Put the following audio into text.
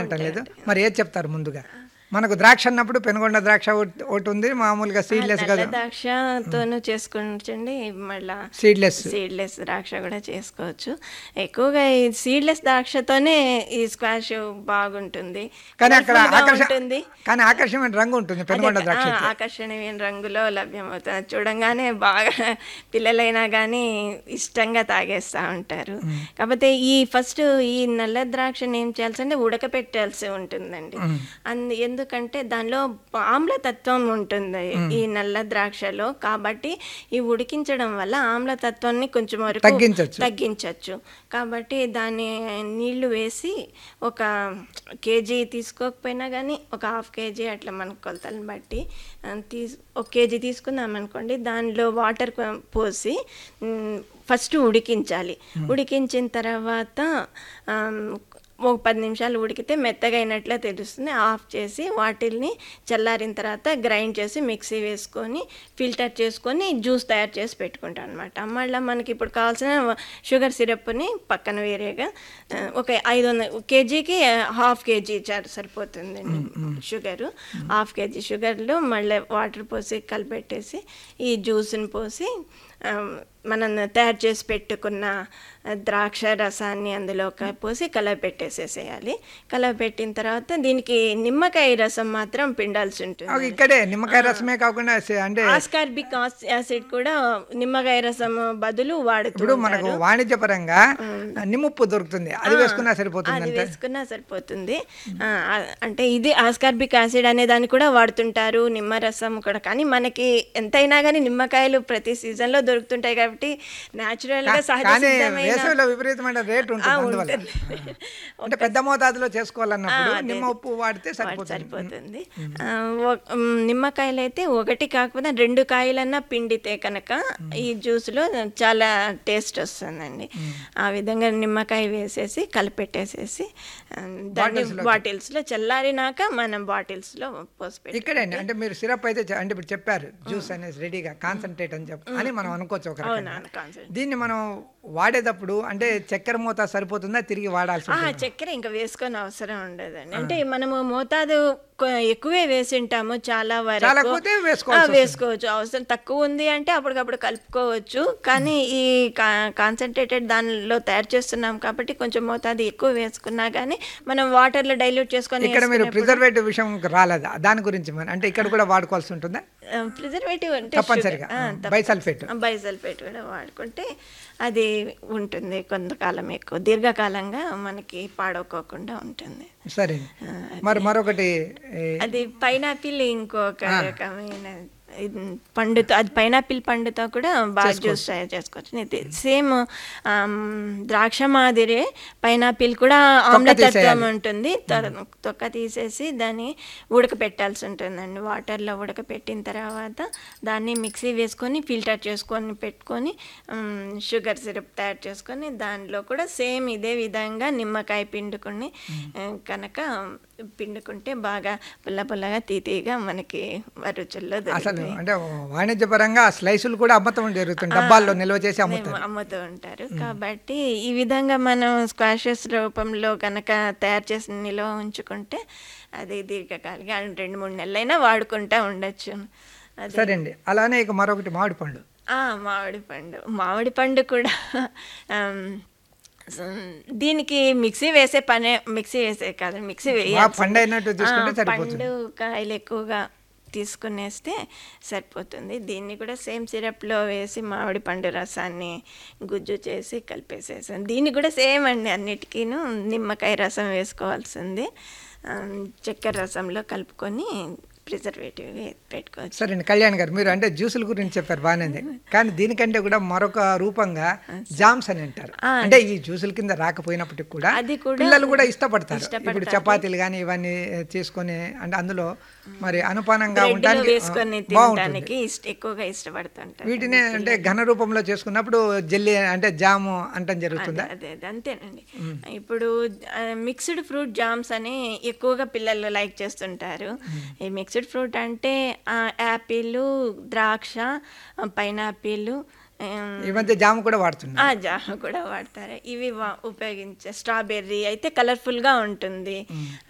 కాదంటం లేదు మరి ఏది చెప్తారు ముందుగా మనకు ద్రాక్ష అన్నప్పుడు పెనుగొండ ద్రాక్ష ఒకటి ఒకటి ఉంది మామూలుగా సీడ్లెస్ నల్ల కదా ద్రాక్షతోనూ చేసుకోవచ్చండి మళ్ళా సీడ్లెస్ సీడ్లెస్ ద్రాక్ష కూడా చేసుకోవచ్చు ఎక్కువగా ఈ సీడ్లెస్ ద్రాక్షతోనే ఈ స్క్వాష్ బాగుంటుంది కానీ అక్కడ Colourful గా ఆకర్ష ఉంటుంది కానీ ఆకర్షమైన రంగు ఉంటుంది పెనుగొండ అదే, ద్రాక్ష ఆ, ఆకర్షణీయమైన రంగులో లభ్యమవుతుంది చూడంగానే బాగా పిల్లలైనా కానీ ఇష్టంగా తాగేస్తూ ఉంటారు కాకపోతే ఈ ఫస్ట్ ఈ నల్ల ద్రాక్షని ఏం చేయాల్సింటే ఉడకపెట్టాల్సి ఉంటుందండి అందు ఎందుకంటే దానిలో ఆమ్లతత్వం ఉంటుంది ఈ నల్ల ద్రాక్షలో కాబట్టి ఈ ఉడికించడం వల్ల ఆమ్లతత్వాన్ని కొంచెం వరకు తగ్గించొచ్చు. తగ్గించవచ్చు కాబట్టి దాన్ని నీళ్లు వేసి ఒక కేజీ తీసుకోకపోయినా కానీ ఒక హాఫ్ కేజీ అట్లా మన కొలతలను బట్టి ఆ, తీసు ఒక కేజీ తీసుకున్నాం అనుకోండి దానిలో వాటర్ పోసి మ్, ఫస్ట్ ఉడికించాలి ఉడికించిన తర్వాత ఆమ్, ఒక పది నిమిషాలు ఉడికితే మెత్తగా అయినట్లే తెలుస్తుంది ఆఫ్ చేసి వాటిల్ని చల్లారిన తర్వాత గ్రైండ్ చేసి మిక్సీ వేసుకొని ఫిల్టర్ చేసుకొని జ్యూస్ తయారు చేసి పెట్టుకుంటాం అనమాట మళ్ళీ మనకి ఇప్పుడు కావాల్సిన షుగర్ సిరప్ని పక్కన వేరేగా ఆ, ఒక ఐదు వందల కేజీకి హాఫ్ కేజీ చాలు సరిపోతుందండి షుగరు హాఫ్ కేజీ షుగర్లో మళ్ళీ వాటర్ పోసి కలిపెట్టేసి ఈ జ్యూస్ని పోసి ఆ, మనం తయారు చేసి పెట్టుకున్న ద్రాక్ష రసాన్ని అందులో క- పోసి కలపెట్టేసేసేయాలి కలపెట్టిన తర్వాత దీనికి నిమ్మకాయ రసం మాత్రం పిండాల్సి ఉంటుంది అవి ఇక్కడే నిమ్మకాయ రసమే కాకుండా సే- అంటే ఆస్కార్బిక్ ఆస్- యాసిడ్ కూడా నిమ్మకాయ రసం బదులు వాడుతూ ఇప్పుడు మనకు వాణిజ్యపరంగా నిమ్ముప్పు దొరుకుతుంది అది వేసుకున్నా సరిపోతుంది అది అంతే వేసుకున్నా సరిపోతుంది ఆ, ఆ, అంటే ఇది ఆస్కార్బిక్ యాసిడ్ అనే దాన్ని కూడా వాడుతుంటారు నిమ్మరసం కూడా కానీ మనకి ఎంతైనా కానీ నిమ్మకాయలు ప్రతి సీజన్ లో దొరుకుతుంటాయి కాబట్టి న్యాచురల్ గా సహజ కానీ సిద్ధమైన వేసవిలో విపరీతమైన రేట్ ఉంటుంది ఆ, అందువల్ల ఉంటుంది. అంటే పెద్ద మోతాదులో చేసుకోవాలన్నప్పుడు ఆ, అదే, నిమ్మ ఉప్పు వాడితే వాటి సరిపోతుంది సరిపోతుంది ఆ, ఒక- మ్, నిమ్మకాయలు అయితే ఒకటి కాకపోతే రెండు కాయలన్నా పిండితే కనుక ఈ జ్యూస్లో చాలా టేస్ట్ వస్తుందండి ఆ విధంగా నిమ్మకాయ వేసేసి కలిపెట్టేసేసి ఆ, దాన్ని బాటిల్స్లో చల్లారినాక మనం బాటిల్స్లో పోసి పెట్టి ఇక్కడే అండి అంటే మీరు సిరప్ అయితే చె- అంటే ఇప్పుడు చెప్పారు జ్యూస్ అనేది రెడీగా కాన్సన్ట్రేట్ అని చెప్పి అని మనం అనుకోవచ్చు ఒక రకంగా అవునా కాన్సెప్ట్ దీన్ని మనం వాడేటప్పుడు అంటే చక్కెర మూత సరిపోతుందా తిరిగి వాడాల్సి ఆ, ఉంటుంది చక్కెర ఇంకా వేసుకొని అవసరం ఉండదండి అంటే మనము మోతాదు కొ- ఎక్కువే వేసింటాము చాలా వరకు చాలా ఎక్కువైతే ఆ, వేసుకోవాల్సి వేసుకోవచ్చు అవసరం తక్కువ ఉంది అంటే అప్పటికప్పుడు కలుపుకోవచ్చు కానీ ఈ కాన్సన్ట్రేటెడ్ దానిలో తయారు చేస్తున్నాం కాబట్టి కొంచెం మోతాదు ఎక్కువ వేసుకున్నా కానీ మనం వాటర్లో డైల్యూట్ చేసుకొని ఇక్కడ మీరు ప్రిజర్వేటివ్ విషయం రాలేదు దాని గురించి మరి అంటే ఇక్కడ కూడా వాడుకోవాల్సి ఉంటుందా ప్రిజర్వేటివ్ అంటే తప్పనిసరిగా బైసల్ఫేట్ బైసల్ఫేట్ కూడా వాడుకుంటే అది ఉంటుంది కొంతకాలం ఎక్కువ దీర్ఘకాలంగా మనకి పాడవకోకుండా ఉంటుంది సరే మరి మరొకటి ఏ, అది పైనాపిల్ ఇంకొక రకమైన ఇది పండుతో అది పైనాపిల్ పండుతో కూడా బాగా జ్యూస్ తయారు చేసుకోవచ్చు ఇది సేమ్ ద్రాక్ష మాదిరే పైనాపిల్ కూడా ఆమ్లతత్వం తీసేయాలి. ఉంటుంది తొర- తొక్క తీసేసి దాన్ని ఉడకపెట్టాల్సి ఉంటుందండి వాటర్లో ఉడకపెట్టిన తర్వాత దాన్ని మిక్సీ వేసుకొని ఫిల్టర్ చేసుకొని పెట్టుకొని మ్, షుగర్ సిరప్ తయారు చేసుకొని దానిలో కూడా సేమ్ ఇదే విధంగా నిమ్మకాయ పిండుకొని ఆ, కనుక పిండుకుంటే బాగా పుల్ల పుల్లగా తీతీగా మనకి రుచుల్లో అసలు దొరుకుతాయి అంటే వాణిజ్యపరంగా స్లైసులు కూడా అమ్మతం జరుగుతుంది డబ్బాల్లో నిల్వ చేసి అమ్ముతారు మేము అమ్ముతూ ఉంటారు కాబట్టి ఈ విధంగా మనం స్క్వాషెస్ రూపంలో కనుక తయారు చేసిన నిల్వ ఉంచుకుంటే అది దీర్ఘకాలిక రెండు మూడు నెలలైనా వాడుకుంటా ఉండొచ్చు అది సరే అండి అలానే ఇక మరొకటి మామిడి పండు ఆ, మామిడి పండు మామిడి పండు కూడా ఆమ్, స- దీనికి మిక్సీ వేసే పనే మిక్సీ వేసే కాదు మిక్సీ ఆ వేయాలి పండు అయినట్టు తీసుకుంటే సరిపోతుంది పండు కాయలు ఎక్కువగా తీసుకునేస్తే సరిపోతుంది దీన్ని కూడా సేమ్ సిరప్లో వేసి మామిడి పండు రసాన్ని గుజ్జు చేసి కలిపేసేసాను దీన్ని కూడా సేమ్ అండి అన్నిటికీను నిమ్మకాయ రసం వేసుకోవాల్సింది ఆ, చక్కెర రసంలో కలుపుకొని ప్రిజర్వేటివ్ పెట్టుకోవచ్చు సరే అండి కళ్యాణ్ గారు మీరు అంటే జ్యూసుల గురించి చెప్పారు బాగానే ఉంది కానీ దీనికంటే కూడా మరొక రూపంగా జామ్స్ అని అంటారు అంటే ఈ జ్యూసుల కింద రాకపోయినప్పటికి కూడా అది కూడా పిల్లలు కూడా ఇష్టపడతారు ఇప్పుడు చపాతీలు కానీ ఇవన్నీ చేసుకొని అంటే అందులో మరి అనుపానంగా బ్రెడ్లో ఉండడానికి వేసుకొని ఆ, బాగుంటుంది తినడానికి ఇష్ట ఎక్కువగా ఇష్టపడుతుంటారు వీటిని అంటే ఘన రూపంలో చేసుకున్నప్పుడు జెల్లీ అంటే జాము అంటం జరుగుతుందా అదే అదే అంతేనండి ఇప్పుడు మిక్స్డ్ ఫ్రూట్ జామ్స్ అని ఎక్కువగా పిల్లలు లైక్ చేస్తుంటారు ఈ మిక్స్డ్ ఫ్రూట్ అంటే ఆ, యాపిల్ ద్రాక్ష పైనాపిల్ ఈ మధ్య జాము కూడా వాడుతున్నారు ఆ జామ కూడా వాడతారు ఇవి వా- ఉపయోగించే స్ట్రాబెర్రీ అయితే కలర్ఫుల్గా ఉంటుంది